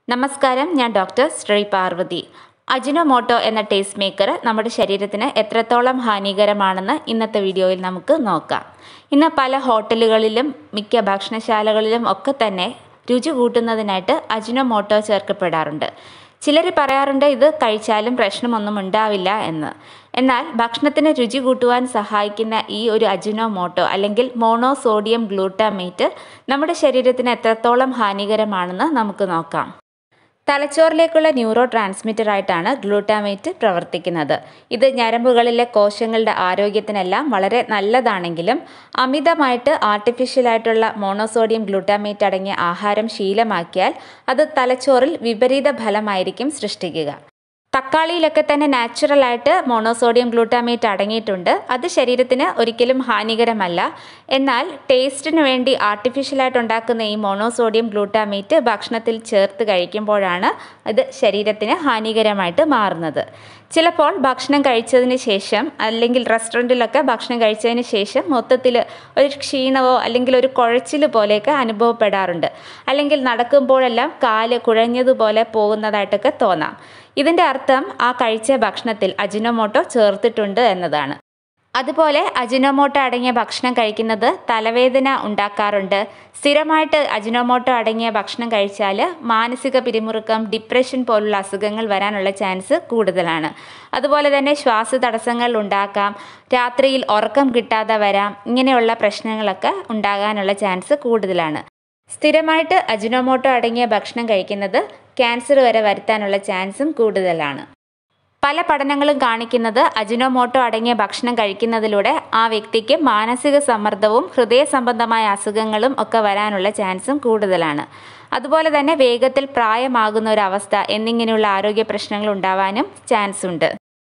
നമസ്കാരം ഞാൻ doctor Sree Parvathi Ajinomoto എന്ന ടേസ്റ്റ് മേക്കർ നമ്മുടെ ശരീരത്തിന് എത്രത്തോളം ഹാനികരമാണെന്ന് ഇന്നത്തെ വീഡിയോയിൽ നമുക്ക് നോക്കാം ഇന്ന് പല ഹോട്ടലുകളിലും മിക്ക ഭക്ഷണശാലകളിലും ഒക്കെ തന്നെ രുചി കൂട്ടുന്നതിനായിട്ട് അജിനോമോട്ടോ ചേർക്കപ്പെടാറുണ്ട് ചിലർ പറയാറുണ്ട് ഇത് കഴിച്ചാലും പ്രശ്നമൊന്നും ഉണ്ടാവില്ല എന്ന് എന്നാൽ ഭക്ഷണത്തിന് രുചി കൂട്ടുവാൻ സഹായിക്കുന്ന ഈ ഒരു അജിനോമോട്ടോ അല്ലെങ്കിൽ മോണോസോഡിയം ഗ്ലൂട്ടാമേറ്റ് നമ്മുടെ ശരീരത്തിന് എത്രത്തോളം ഹാനികരമാണെന്ന് നമുക്ക് നോക്കാം തലച്ചോറിലേക്കുള്ള ന്യൂറോ ട്രാൻസ്മിറ്റർ ആയിട്ടാണ് ഗ്ലൂട്ടാമേറ്റ് പ്രവർത്തിക്കുന്നത് ഇത് ഞരമ്പുകളിലെ കോശങ്ങളുടെ ആരോഗ്യത്തിനെല്ലാം വളരെ നല്ലതാണെങ്കിലും അമിതമായിട്ട് ആർട്ടിഫിഷ്യലായിട്ടുള്ള മോണോസോഡിയം ഗ്ലൂട്ടാമേറ്റ് അടങ്ങിയ ആഹാരം ശീലമാക്കിയാൽ അത് തലച്ചോറിൽ വിപരീത ഫലമായിരിക്കും സൃഷ്ടിക്കുക തക്കാളിയിലൊക്കെ തന്നെ നാച്ചുറലായിട്ട് മോണോസോഡിയം ഗ്ലൂട്ടാമേറ്റ് അടങ്ങിയിട്ടുണ്ട് അത് ശരീരത്തിന് ഒരിക്കലും ഹാനികരമല്ല എന്നാൽ ടേസ്റ്റിന് വേണ്ടി ആർട്ടിഫിഷ്യലായിട്ട് ഉണ്ടാക്കുന്ന ഈ മോണോസോഡിയം ഗ്ലൂട്ടാമേറ്റ് ഭക്ഷണത്തിൽ ചേർത്ത് കഴിക്കുമ്പോഴാണ് ഇത് ശരീരത്തിന് ഹാനികരമായിട്ട് മാറുന്നത് ചിലപ്പോൾ ഭക്ഷണം കഴിച്ചതിന് ശേഷം അല്ലെങ്കിൽ റെസ്റ്റോറൻറ്റിലൊക്കെ ഭക്ഷണം കഴിച്ചതിന് ശേഷം മൊത്തത്തിൽ ഒരു ക്ഷീണമോ അല്ലെങ്കിൽ ഒരു കുഴച്ചിൽ പോലെയൊക്കെ അനുഭവപ്പെടാറുണ്ട് അല്ലെങ്കിൽ നടക്കുമ്പോഴെല്ലാം കാല് കുഴഞ്ഞതുപോലെ പോകുന്നതായിട്ടൊക്കെ തോന്നാം ഇതിൻ്റെ അർത്ഥം ആ കഴിച്ച ഭക്ഷണത്തിൽ അജിനോമോട്ടോ ചേർത്തിട്ടുണ്ട് എന്നതാണ് അതുപോലെ അജിനോമോട്ടോ അടങ്ങിയ ഭക്ഷണം കഴിക്കുന്നത് തലവേദന ഉണ്ടാക്കാറുണ്ട് സ്ഥിരമായിട്ട് അജിനോമോട്ടോ അടങ്ങിയ ഭക്ഷണം കഴിച്ചാൽ മാനസിക പിരിമുറുക്കം ഡിപ്രഷൻ പോലുള്ള അസുഖങ്ങൾ വരാനുള്ള ചാൻസ് കൂടുതലാണ് അതുപോലെ തന്നെ ശ്വാസ തടസ്സങ്ങൾ ഉണ്ടാക്കാം രാത്രിയിൽ ഉറക്കം കിട്ടാതെ വരാം ഇങ്ങനെയുള്ള പ്രശ്നങ്ങളൊക്കെ ഉണ്ടാകാനുള്ള ചാൻസ് കൂടുതലാണ് സ്ഥിരമായിട്ട് അജിനോമോട്ടോ അടങ്ങിയ ഭക്ഷണം കഴിക്കുന്നത് ക്യാൻസർ വരെ വരുത്താനുള്ള ചാൻസും കൂടുതലാണ് പല പഠനങ്ങളും കാണിക്കുന്നത് അജിനോമോട്ടോ അടങ്ങിയ ഭക്ഷണം കഴിക്കുന്നതിലൂടെ ആ വ്യക്തിക്ക് മാനസിക സമ്മർദ്ദവും ഹൃദയ സംബന്ധമായ അസുഖങ്ങളും ഒക്കെ വരാനുള്ള ചാൻസും കൂടുതലാണ് അതുപോലെ തന്നെ വേഗത്തിൽ പ്രായമാകുന്ന ഒരു അവസ്ഥ എന്നിങ്ങനെയുള്ള ആരോഗ്യ പ്രശ്നങ്ങൾ ഉണ്ടാവാനും ചാൻസ് ഉണ്ട്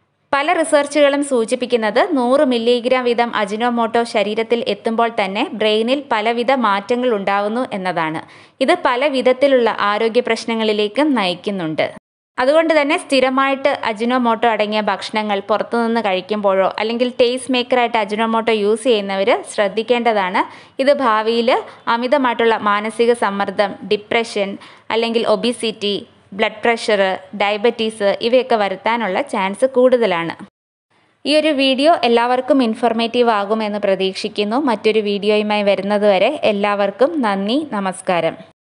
പല റിസർച്ചുകളും സൂചിപ്പിക്കുന്നത് നൂറ് മില്ലിഗ്രാം വീതം അജിനോമോട്ടോ ശരീരത്തിൽ എത്തുമ്പോൾ തന്നെ ബ്രെയിനിൽ പലവിധ മാറ്റങ്ങൾ ഉണ്ടാവുന്നു എന്നതാണ് ഇത് പല വിധത്തിലുള്ള ആരോഗ്യ പ്രശ്നങ്ങളിലേക്കും നയിക്കുന്നുണ്ട് അതുകൊണ്ട് തന്നെ സ്ഥിരമായിട്ട് അജിനോമോട്ടോ അടങ്ങിയ ഭക്ഷണങ്ങൾ പുറത്തുനിന്ന് കഴിക്കുമ്പോഴോ അല്ലെങ്കിൽ ടേസ്റ്റ് മേക്കറായിട്ട് അജിനോമോട്ടോ യൂസ് ചെയ്യുന്നവർ ശ്രദ്ധിക്കേണ്ടതാണ് ഇത് ഭാവിയിൽ അമിതമായിട്ടുള്ള മാനസിക സമ്മർദ്ദം ഡിപ്രഷൻ അല്ലെങ്കിൽ ഒബിസിറ്റി ബ്ലഡ് പ്രഷർ ഡയബറ്റീസ് ഇവയൊക്കെ വരുത്താനുള്ള ചാൻസ് കൂടുതലാണ് ഈ ഒരു വീഡിയോ എല്ലാവർക്കും ഇൻഫോർമേറ്റീവ് ആകുമെന്ന് പ്രതീക്ഷിക്കുന്നു മറ്റൊരു വീഡിയോയുമായി വരുന്നതുവരെ എല്ലാവർക്കും നന്ദി നമസ്കാരം